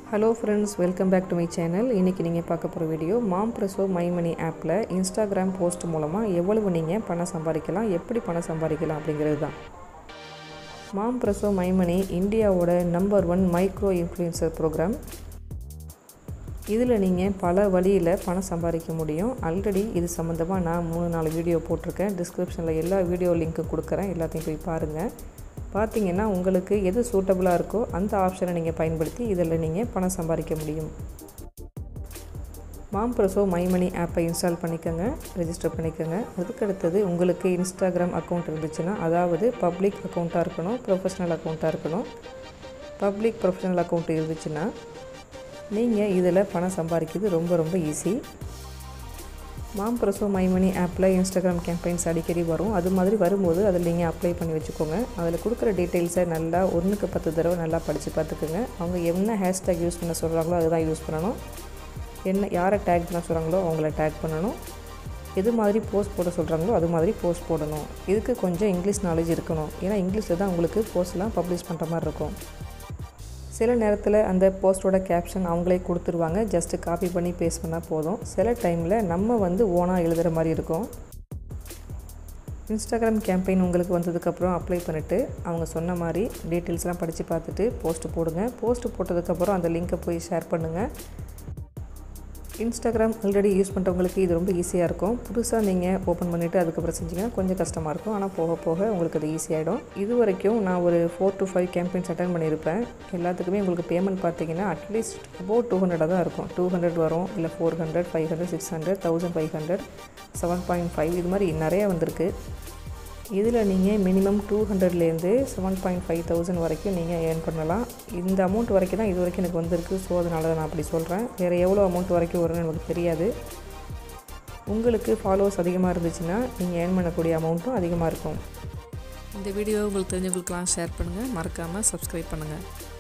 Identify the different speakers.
Speaker 1: hello friends welcome back to my channel இன்றைக்கி நீங்கள் பார்க்க போகிற வீடியோ மாம் ப்ரெஸோ மை மணி ஆப்பில் இன்ஸ்டாகிராம் போஸ்ட் மூலமாக எவ்வளவு நீங்கள் பணம் சம்பாதிக்கலாம் எப்படி பணம் சம்பாதிக்கலாம் அப்படிங்கிறது தான் மாம் ப்ரெஸோ மை மணி இந்தியாவோட number one micro influencer program இதில் நீங்கள் பல வழியில் பணம் சம்பாதிக்க முடியும் ஆல்ரெடி இது சம்மந்தமாக நான் மூணு நாலு வீடியோ போட்டிருக்கேன் டிஸ்கிரிப்ஷனில் எல்லா வீடியோ லிங்க்கும் கொடுக்குறேன் எல்லாத்தையும் போய் பாருங்கள் பார்த்தீங்கன்னா உங்களுக்கு எது சூட்டபுளாக இருக்கோ அந்த ஆப்ஷனை நீங்கள் பயன்படுத்தி இதில் நீங்கள் பணம் சம்பாதிக்க முடியும் மாம் ப்ரெஸோ மை மணி ஆப்பை இன்ஸ்டால் பண்ணிக்கோங்க ரெஜிஸ்டர் பண்ணிக்கோங்க அதுக்கடுத்தது உங்களுக்கு இன்ஸ்டாகிராம் அக்கௌண்ட் இருந்துச்சுன்னா அதாவது பப்ளிக் அக்கௌண்ட்டாக இருக்கணும் ப்ரொஃபஷ்னல் அக்கௌண்ட்டாக இருக்கணும் பப்ளிக் ப்ரொஃபஷ்னல் அக்கௌண்ட் இருந்துச்சுன்னா நீங்கள் இதில் பணம் சம்பாதிக்கிறது ரொம்ப ரொம்ப ஈஸி மாம் ப்ரெஸோ மை மணி ஆப்பில் இன்ஸ்டாகிராம் கேம்பெயின்ஸ் அடிக்கடி வரும் அது மாதிரி வரும்போது அதில் நீங்கள் அப்ளை பண்ணி வச்சுக்கோங்க அதில் கொடுக்குற டீட்டெயில்ஸை நல்லா ஒன்றுக்கு பத்து தடவை நல்லா படித்து பார்த்துக்குங்க அவங்க என்ன ஹேஷ்டேக் யூஸ் பண்ண சொல்கிறாங்களோ அதுதான் யூஸ் பண்ணணும் என்ன யாரை டேக் பண்ண சொல்கிறாங்களோ அவங்கள டேக் பண்ணணும் எது மாதிரி போஸ்ட் போட சொல்கிறாங்களோ அது மாதிரி போஸ்ட் போடணும் இதுக்கு கொஞ்சம் இங்கிலீஷ் நாலேஜ் இருக்கணும் ஏன்னா இங்கிலீஷில் தான் உங்களுக்கு போஸ்ட்லாம் பப்ளிஷ் பண்ணுற மாதிரி இருக்கும் சில நேரத்தில் அந்த போஸ்ட்டோட கேப்ஷன் அவங்களே கொடுத்துருவாங்க ஜஸ்ட்டு காப்பி பண்ணி பேஸ்ட் பண்ணால் போதும் சில டைமில் நம்ம வந்து ஓனாக எழுதுகிற மாதிரி இருக்கும் இன்ஸ்டாகிராம் கேம்பெயின் உங்களுக்கு வந்ததுக்கப்புறம் அப்ளை பண்ணிவிட்டு அவங்க சொன்ன மாதிரி டீட்டெயில்ஸ்லாம் படித்து பார்த்துட்டு போஸ்ட்டு போடுங்க போஸ்ட்டு போட்டதுக்கப்புறம் அந்த லிங்க்கை போய் ஷேர் பண்ணுங்கள் இன்ஸ்டாகிராம் ஆல்ரெடி யூஸ் பண்ணுறவங்களுக்கு இது ரொம்ப ஈஸியாக இருக்கும் புதுசாக நீங்கள் ஓப்பன் பண்ணிவிட்டு அதுக்கப்புறம் செஞ்சிங்கன்னா கொஞ்சம் கஷ்டமாக இருக்கும் ஆனால் போக போக உங்களுக்கு அது ஈஸியாகிடும் இது வரைக்கும் நான் ஒரு four to five campaigns attend பண்ணியிருப்பேன் எல்லாத்துக்குமே உங்களுக்கு பேமெண்ட் பார்த்தீங்கன்னா அட்லீஸ்ட் அபவுட் டூ ஹண்ட்ரடாக தான் இருக்கும் டூ ஹண்ட்ரட் வரும் இல்லை four hundred five hundred six hundred thousand five hundred seven point five இது மாதிரி நிறையா வந்திருக்கு இதில் நீங்கள் மினிமம் டூ ஹண்ட்ரட்லேருந்து செவன் பாயிண்ட் ஃபைவ் தௌசண்ட் வரைக்கும் நீங்கள் ஏர்ன் பண்ணலாம் இந்த அமௌண்ட் வரைக்கும் தான் இது வரைக்கும் எனக்கு வந்திருக்கு ஸோ அதனால தான் நான் அப்படி சொல்கிறேன் வேறு எவ்வளோ அமௌண்ட் வரைக்கும் வரும்னு எனக்கு தெரியாது உங்களுக்கு ஃபாலோவர்ஸ் அதிகமாக இருந்துச்சுன்னா நீங்கள் ஏர்ன் பண்ணக்கூடிய அமௌண்ட்டும் அதிகமாக இருக்கும்
Speaker 2: இந்த வீடியோ உங்களுக்கு தெரிஞ்சவங்களுக்கெல்லாம் ஷேர் பண்ணுங்கள் மறக்காமல் சப்ஸ்கிரைப் பண்ணுங்கள்